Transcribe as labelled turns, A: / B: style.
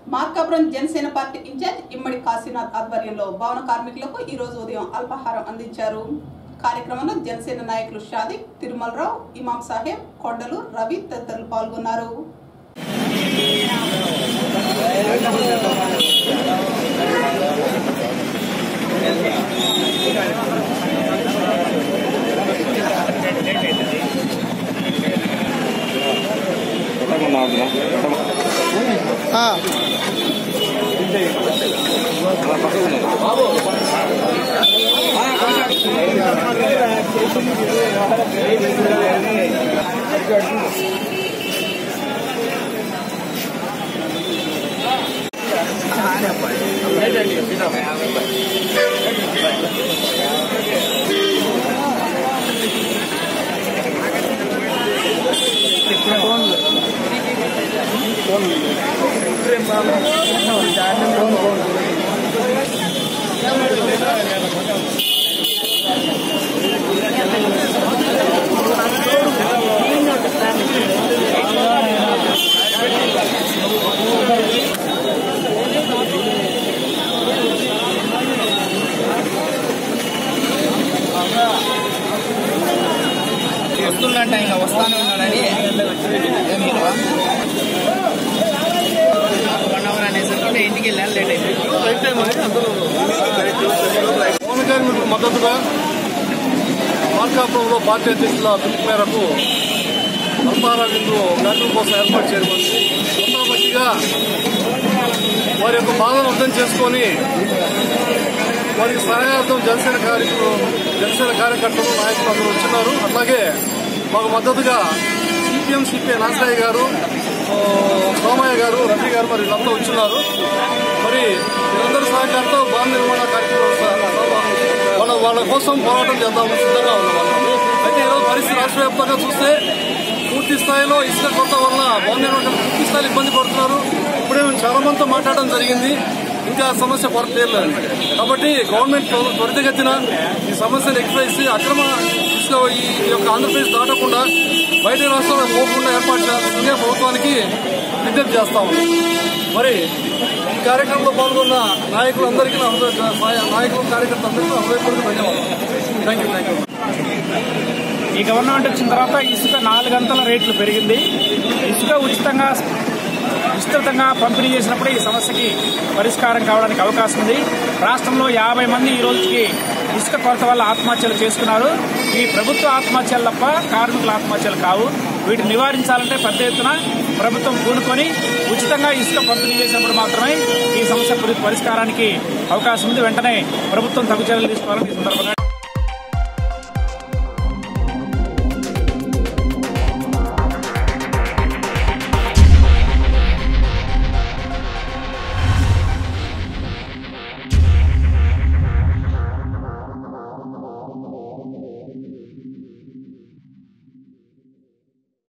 A: Markapuram Janasena party in-charge Immadi Kashinath ఆధ్వర్యంలో భవన కార్మికులకు ఈ రోజు ఉదయం అల్పాహారం అందించారు కార్యక్రమంలో జనసేన నాయకులు షాదిక్ తిరుమలరావు ఇమాం సాహెబ్ కొండలు రవి తదితరులు పాల్గొన్నారు
B: వస్తున్నట్ట ఇంకా వస్తానే ఉన్నాడని వన్ అవర్ అనేసరికి ఇంటికి వెళ్ళాను లేట్ అయిపోయింది
C: పవన్ కళ్యాణ్ మద్దతుగా మార్కాపురంలో పార్టీ అధ్యక్షుల పిలుపు మేరకు అల్పారా విందు కార్యక్రమం కోసం ఏర్పాటు చేయబడింది మొత్తామట్టిగా వారి యొక్క బాధను అర్థం చేసుకొని వారికి సహాయార్థం జనసేన కార్యకులు జనసేన కార్యకర్తలు నాయకులు అందరూ వచ్చినారు అట్లాగే మాకు మద్దతుగా సిపిఎం సిపిఐ నాగరాయ్ గారు ఆ, సోమయ్య గారు రవి గారు మరి వీళ్ళంతా వచ్చిన్నారు మరి వీళ్ళందరూ సహకారంతో భవన నిర్మాణ కార్యక్రమం స- వాళ్ళ వాళ్ళ కోసం పోరాటం చేద్దామని సిద్ధంగా ఉన్నాం అయితే ఈరోజు పరిస్థితి రాష్ట్ర వ్యాప్తంగా చూస్తే పూర్తి స్థాయిలో ఇసుక కొత్త వల్ల భవన నిర్మాణం పూర్తి స్థాయిలో ఇబ్బంది పడుతున్నారు ఇప్పుడే మేము చాలా మందితో మాట్లాడడం జరిగింది ఇంకా ఆ సమస్య పొరతేరలేదు కాబట్టి గవర్నమెంట్ త్వర- త్వరితగతిన ఈ సమస్యను ఎక్స్ప్రెస్ అక్రమ ఇసుక ఈ యొక్క ఆంధ్రప్రదేశ్ దాటకుండా బయట రాష్ట్రాలకు పోకుండా ఏర్పాటు చేయాల్సిందిగా ప్రభుత్వానికి విజ్ఞప్తి చేస్తా ఉన్నాం మరి ఈ కార్యక్రమంలో పాల్గొన్న నాయకులందరికీ నా హృదయ నాయకులు కార్యకర్తలందరికీ నా హృదయపూర్వక ధన్యవాదాలు థ్యాంక్ యూ థ్యాంక్ యూ
D: ఈ గవర్నమెంట్ వచ్చిన తర్వాత ఇసుక నాలుగంతల రేట్లు పెరిగింది ఇసుక ఉచితంగా విస్తృతంగా పంపిణీ చేసినప్పుడే ఈ సమస్యకి పరిష్కారం కావడానికి అవకాశం ఉంది రాష్ట్రంలో యాభై మంది ఈ రోజుకి ఇసుక కొరత వల్ల ఆత్మహత్యలు చేసుకున్నారు ఈ ప్రభుత్వ ఆత్మహత్యలు తప్ప కార్మికుల ఆత్మహత్యలు కావు వీటిని నివారించాలంటే పెద్ద ఎత్తున ప్రభుత్వం పూనుకొని ఉచితంగా ఇసుక పంపిణీ చేసినప్పుడు మాత్రమే ఈ సమస్య పరి- పరిష్కారానికి అవకాశం ఉంది వెంటనే ప్రభుత్వం తగు చర్యలు తీసుకోవాలని ఈ సందర్భంగా